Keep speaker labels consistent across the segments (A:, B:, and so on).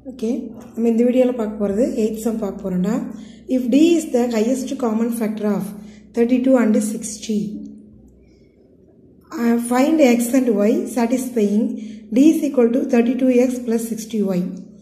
A: okay நம்ம இந்த வீடியோவில் பார்க்க போகிறது எயிட் சம் பார்க்க போகிறோம்னா if d is the highest common factor of thirty two and sixty find x and y satisfying d is equal to thirty two x plus sixty y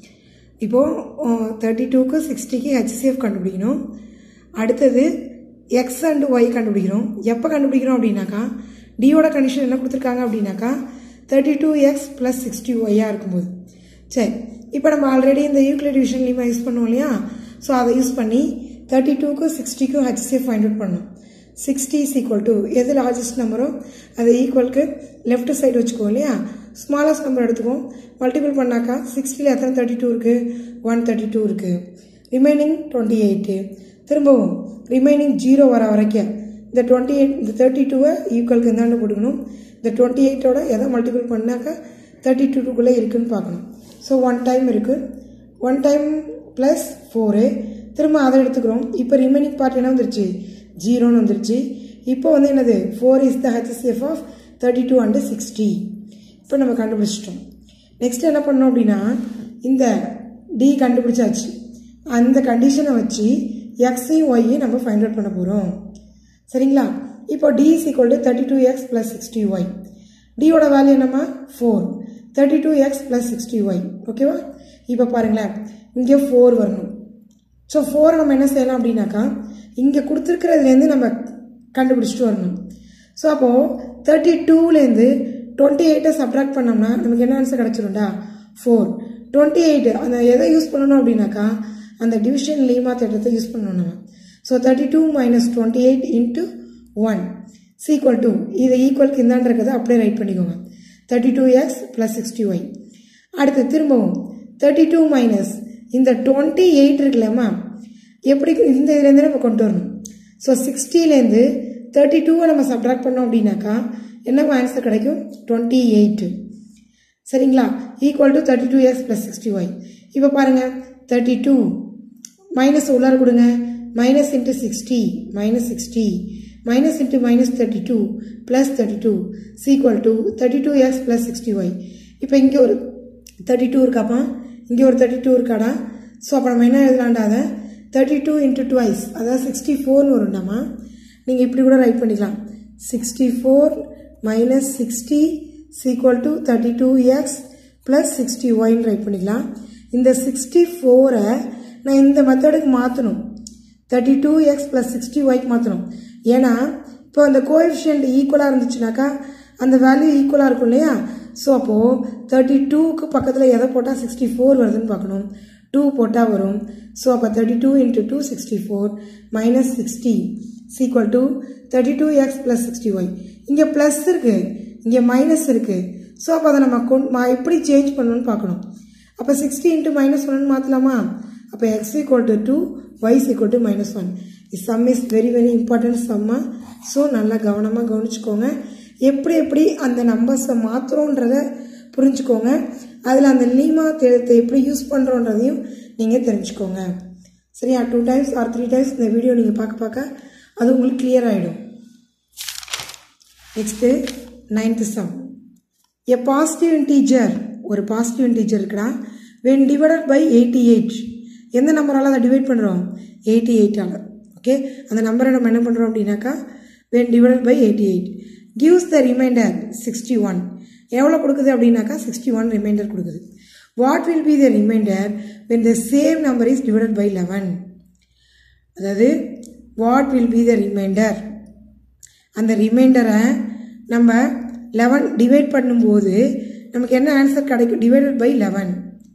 A: இப்போது தேர்ட்டி டூக்கு சிக்ஸ்டிக்கு ஹெச்சிஎஃப் கண்டுபிடிக்கணும் அடுத்தது எக்ஸ் அண்ட் ஒய் கண்டுபிடிக்கிறோம் எப்போ கண்டுபிடிக்கிறோம் அப்படின்னாக்கா டியோட கண்டிஷன் என்ன கொடுத்துருக்காங்க அப்படின்னாக்கா thirty two x plus sixty ஒய்யாக இருக்கும்போது சரி இப்போ நம்ம ஆல்ரெடி இந்த யூக்ளிட் டிவிஷன் லீமா யூஸ் பண்ணுவோம் இல்லையா ஸோ அதை யூஸ் பண்ணி தேர்ட்டி டூக்கும் சிக்ஸ்டிக்கும் ஹெச்சிஎஃப் ஃபைண்ட் அவுட் பண்ணணும் சிக்ஸ்டி இஸ் ஈக்குவல் டு எது லார்ஜஸ்ட் நம்பரோ அதை ஈக்குவலுக்கு லெஃப்ட் சைடு வச்சுக்குவோம் இல்லையா ஸ்மாலஸ்ட் நம்பர் எடுத்துக்குவோம் மல்டிபிள் பண்ணாக்கா சிக்ஸ்டியில் எத்தனை தேர்ட்டி டூ இருக்குது ஒன் தேர்ட்டி டூ இருக்குது ரிமைனிங் டுவெண்ட்டி எயிட்டு திரும்பவும் ரிமைனிங் ஜீரோ வர வரைக்கும் இந்த டுவெண்ட்டி எயிட் இந்த தேர்ட்டி டூவை ஈக்குவலுக்கு எந்தாண்டு போட்டுக்கணும் இந்த டுவெண்ட்டி எயிட்டோட எதை மல்டிபிள் பண்ணாக்கா தேர்ட்டி டூ டூக்குள்ளே இருக்குன்னு பார்க்கணும் ஸோ ஒன் டைம் இருக்குது ஒன் டைம் ப்ளஸ் ஃபோரு திரும்ப அதை எடுத்துக்கிறோம் இப்போ ரிமைனிங் பார்ட் என்ன வந்துருச்சு ஜீரோன்னு வந்துருச்சு இப்போ வந்து என்னது four is the HCF of thirty two and sixty இப்போ நம்ம கண்டுபிடிச்சிட்டோம் நெக்ஸ்ட் என்ன பண்ணோம் அப்படின்னா இந்த டி கண்டுபிடிச்சாச்சு அந்த கண்டிஷனை வச்சு எக்ஸையும் ஒய்யும் நம்ம ஃபைண்ட் அவுட் பண்ண போகிறோம் சரிங்களா இப்போ d is equal to thirty two x plus sixty y டியோட வேல்யூ என்னம்மா four thirty two x plus sixty y ஓகேவா இப்போ பாருங்களேன் இங்கே ஃபோர் வரணும் ஸோ ஃபோரை நம்ம என்ன செய்யலாம் அப்படின்னாக்கா இங்கே கொடுத்துருக்கிறதுலேருந்து நம்ம கண்டுபிடிச்சிட்டு வரணும் ஸோ அப்போது தேர்ட்டி டூலேருந்து டுவெண்ட்டி எயிட்டை சப்ராக்ட் பண்ணோம்னா நமக்கு என்ன ஆன்சர் கிடச்சிரும்டா ஃபோர் டுவெண்ட்டி எயிட் அந்த எதை யூஸ் பண்ணணும் அப்படின்னாக்கா அந்த டிவிஷன் லீமா தேட்டத்தை யூஸ் பண்ணணும் நம்ம so thirty two minus twenty eight into one equal to இதை ஈக்குவலுக்கு இந்தாண்டு இருக்கிறத அப்படியே ரைட் பண்ணிக்கோங்க thirty two x plus sixty y அடுத்து திரும்பவும் தேர்ட்டி டூ மைனஸ் இந்த டுவெண்ட்டி எயிட் இருக்குல்லம்மா எப்படி இந்த இதுலேருந்து நம்ம கொண்டு வரணும் ஸோ சிக்ஸ்டிலேருந்து தேர்ட்டி டூவை நம்ம சப்ட்ராக்ட் பண்ணோம் அப்படின்னாக்கா என்ன ஆன்சர் கிடைக்கும் டுவெண்ட்டி எயிட்டு சரிங்களா equal to thirty two x plus sixty y இப்போ பாருங்கள் தேர்ட்டி டூ மைனஸ் உள்ளார கொடுங்க minus into sixty minus sixty minus into minus thirty two plus thirty two equal to thirty two x plus sixty y இப்போ இங்கே ஒரு thirty two இருக்காப்பா இங்கே ஒரு தேர்ட்டி டூ இருக்காடா ஸோ அப்போ நம்ம என்ன எழுதலாண்டா அதை தேர்ட்டி டூ இன்ட்டு டுவைஸ் அதாவது சிக்ஸ்டி ஃபோர்னு வரும்டாமா நீங்கள் இப்படி கூட ரைட் பண்ணிக்கலாம் sixty four minus sixty equal to thirty two x plus sixty ஒய்ன்னு ரைட் பண்ணிக்கலாம் இந்த சிக்ஸ்டி ஃபோரை நான் இந்த மெத்தடுக்கு மாற்றணும் thirty two x plus sixty ஒய்க்கு மாற்றணும் ஏன்னா இப்போ அந்த கோஎஃபிஷியன்ட் ஈக்குவலாக இருந்துச்சுனாக்கா அந்த வேல்யூ ஈக்குவலாக இருக்கும் இல்லையா ஸோ அப்போது தேர்ட்டி டூக்கு பக்கத்தில் எதை போட்டால் சிக்ஸ்டி ஃபோர் வருதுன்னு பார்க்கணும் டூ போட்டால் வரும் ஸோ அப்போ thirty two into two sixty four minus sixty equal to thirty two x plus sixty y இங்கே ப்ளஸ் இருக்குது இங்கே மைனஸ் இருக்குது ஸோ அப்போ அதை நம்ம கொண் எப்படி சேஞ்ச் பண்ணணும்னு பார்க்கணும் அப்போ சிக்ஸ்டி இன்ட்டு மைனஸ் ஒன்னு மாற்றலாமா அப்போ x equal to two y is equal to minus one is sum is very very important சம்மா ஸோ நல்லா கவனமாக கவனிச்சுக்கோங்க எப்படி எப்படி அந்த நம்பர்ஸை மாற்றுறோன்றத புரிஞ்சுக்கோங்க அதில் அந்த லீமா தேர்த்தை எப்படி யூஸ் பண்ணுறோன்றதையும் நீங்கள் தெரிஞ்சுக்கோங்க சரியா two times or three times இந்த வீடியோ நீங்கள் பார்க்க பார்க்க அது உங்களுக்கு கிளியர் ஆகிடும் next ninth sum a positive integer ஒரு பாசிட்டிவ் இன்டீஜர் இருக்குடா when divided by eighty eight எந்த நம்பரால் அதை டிவைட் பண்ணுறோம் எயிட்டி எயிட்டால் ஓகே அந்த நம்பரை நம்ம என்ன பண்ணுறோம் அப்படின்னாக்கா when divided by eighty eight gives the remainder sixty one எவ்வளோ கொடுக்குது அப்படின்னாக்கா சிக்ஸ்டி ஒன் ரிமைண்டர் கொடுக்குது what will be the remainder when the same number is divided by eleven அதாவது what will be the remainder அந்த ரிமைண்டரை நம்ம eleven divide பண்ணும்போது நமக்கு என்ன ஆன்சர் கிடைக்கும் டிவைடட் பை லெவன்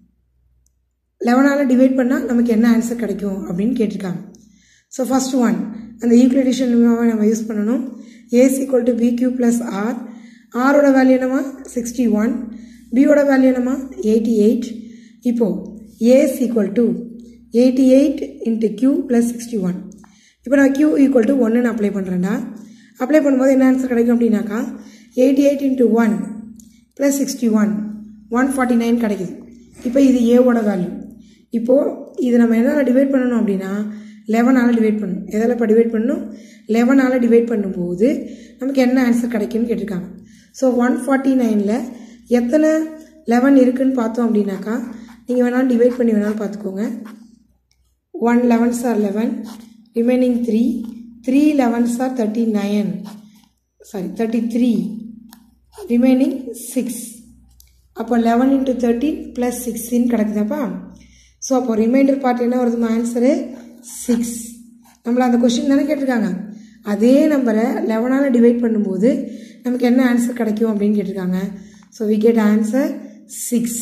A: லெவனால் டிவைட் பண்ணால் நமக்கு என்ன ஆன்சர் கிடைக்கும் அப்படின்னு கேட்டிருக்காங்க ஸோ ஃபஸ்ட் ஒன் அந்த ஈக்குவலேஷன் நம்ம யூஸ் பண்ணணும் A's equal to B Q plus R ஆரோட வேல்யூ என்னமா சிக்ஸ்டி ஒன் பியோட வேல்யூ என்னமா எயிட்டி எயிட் இப்போது A's equal to eighty eight into Q plus sixty one இப்போ நான் கியூ ஈக்குவல் டு ஒன்றுன்னு அப்ளை பண்ணுறேன்டா அப்ளை பண்ணும்போது என்ன ஆன்சர் கிடைக்கும் அப்படின்னாக்கா eighty eight into one plus sixty one one forty nine கிடைக்குது இப்போ இது ஏவோட வேல்யூ இப்போது இது நம்ம என்னால் டிவைட் பண்ணணும் அப்படின்னா லெவனால் டிவைட் பண்ணணும் எதால் இப்போ டிவைட் பண்ணணும் லெவனால் டிவைட் பண்ணும்போது நமக்கு என்ன ஆன்சர் கிடைக்குன்னு கேட்டிருக்காங்க ஸோ ஒன் ஃபார்ட்டி நைனில் எத்தனை லெவன் இருக்குன்னு பார்த்தோம் அப்படின்னாக்கா நீங்கள் வேணாலும் டிவைட் பண்ணி வேணாலும் பார்த்துக்கோங்க one elevens are eleven remaining three three elevens are thirty nine sorry thirty three remaining six அப்போ eleven into thirteen plus sixteen கிடக்குதாப்பா ஸோ அப்போ ரிமைண்டர் பார்ட் என்ன வருதுமா ஆன்சரு சிக்ஸ் நம்மள அந்த கொஷின் தானே கேட்டிருக்காங்க அதே நம்பரை லெவனால் டிவைட் பண்ணும்போது நமக்கு என்ன ஆன்சர் கிடைக்கும் அப்படின்னு கேட்டிருக்காங்க so we get answer six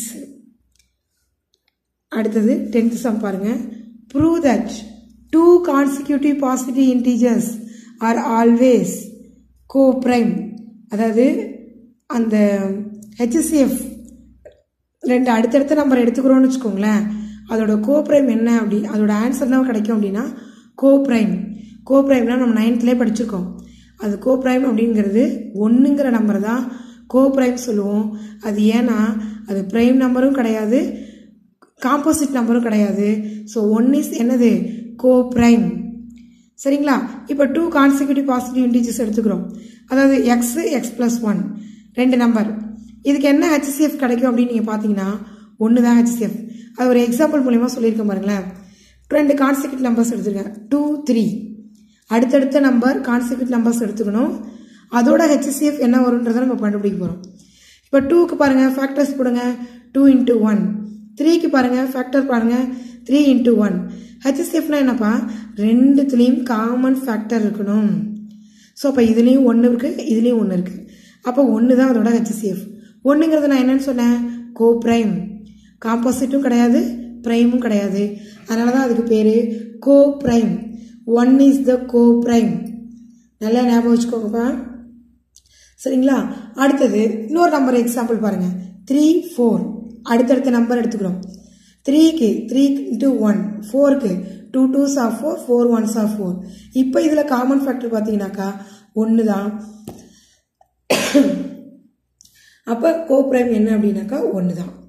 A: அடுத்தது டென்த் சம் பாருங்க prove that two consecutive positive integers are always coprime அதாவது அந்த ஹெச்சிஎஃப் ரெண்டு அடுத்தடுத்த நம்பர் எடுத்துக்கிறோம்னு வச்சுக்கோங்களேன் அதோட கோ ப்ரைம் என்ன அப்படி அதோட ஆன்சர் என்ன கிடைக்கும் அப்படின்னா கோ ப்ரைம் கோ ப்ரைம்னா நம்ம நைன்த்லேயே படிச்சிருக்கோம் அது கோ ப்ரைம் அப்படிங்கிறது ஒன்றுங்கிற நம்பர் தான் கோ ப்ரைம் சொல்லுவோம் அது ஏன்னா அது ப்ரைம் நம்பரும் கிடையாது காம்போசிட் நம்பரும் கிடையாது ஸோ ஒன் இஸ் என்னது கோ ப்ரைம் சரிங்களா இப்போ டூ கான்சிக்யூட்டிவ் பாசிட்டிவ் இன்டீஜர்ஸ் எடுத்துக்கிறோம் அதாவது எக்ஸ் எக்ஸ் ப்ளஸ் ஒன் ரெண்டு நம்பர் இதுக்கு என்ன ஹெச்சிஎஃப் கிடைக்கும் அப்படின்னு நீங்கள் பார்த்தீங்கன்னா ஒன்று தான் ஹெச்சிஎஃப் அது ஒரு எக்ஸாம்பிள் மூலிமா சொல்லியிருக்கேன் பாருங்களேன் ரெண்டு கான்சிக்யூட் நம்பர்ஸ் எடுத்துருக்கேன் டூ த்ரீ அடுத்தடுத்த நம்பர் கான்சிக்யூட் நம்பர்ஸ் எடுத்துக்கணும் அதோட ஹெச்சிஎஃப் என்ன வரும்ன்றதை நம்ம கண்டுபிடிக்க போகிறோம் இப்போ டூக்கு பாருங்கள் ஃபேக்டர்ஸ் போடுங்க டூ இன்ட்டு ஒன் த்ரீக்கு பாருங்கள் ஃபேக்டர் பாருங்கள் த்ரீ இன்ட்டு ஒன் ஹெச்சிஎஃப்னா என்னப்பா ரெண்டுத்துலேயும் காமன் ஃபேக்டர் இருக்கணும் ஸோ அப்போ இதுலேயும் ஒன்று இருக்குது இதுலேயும் ஒன்று இருக்குது அப்போ ஒன்று தான் அதோட ஹெச்சிஎஃப் ஒன்றுங்கிறது நான் என்னன்னு சொன்னேன் கோ ப்ரைம் காம்போசிட்டும் கிடையாது ப்ரைமும் கிடையாது அதனால தான் அதுக்கு பேர் coprime one is the coprime நல்லா ஞாபகம் வச்சுக்கோங்கப்பா சரிங்களா அடுத்தது இன்னொரு நம்பர் எக்ஸாம்பிள் பாருங்கள் த்ரீ ஃபோர் அடுத்தடுத்த நம்பர் எடுத்துக்கிறோம் த்ரீக்கு த்ரீ இன்ட்டு ஒன் ஃபோருக்கு two twos of four four ones of four இப்போ இதில் காமன் ஃபேக்டர் பார்த்தீங்கன்னாக்கா ஒன்று தான் அப்போ கோ ப்ரைம் என்ன அப்படின்னாக்கா ஒன்று தான்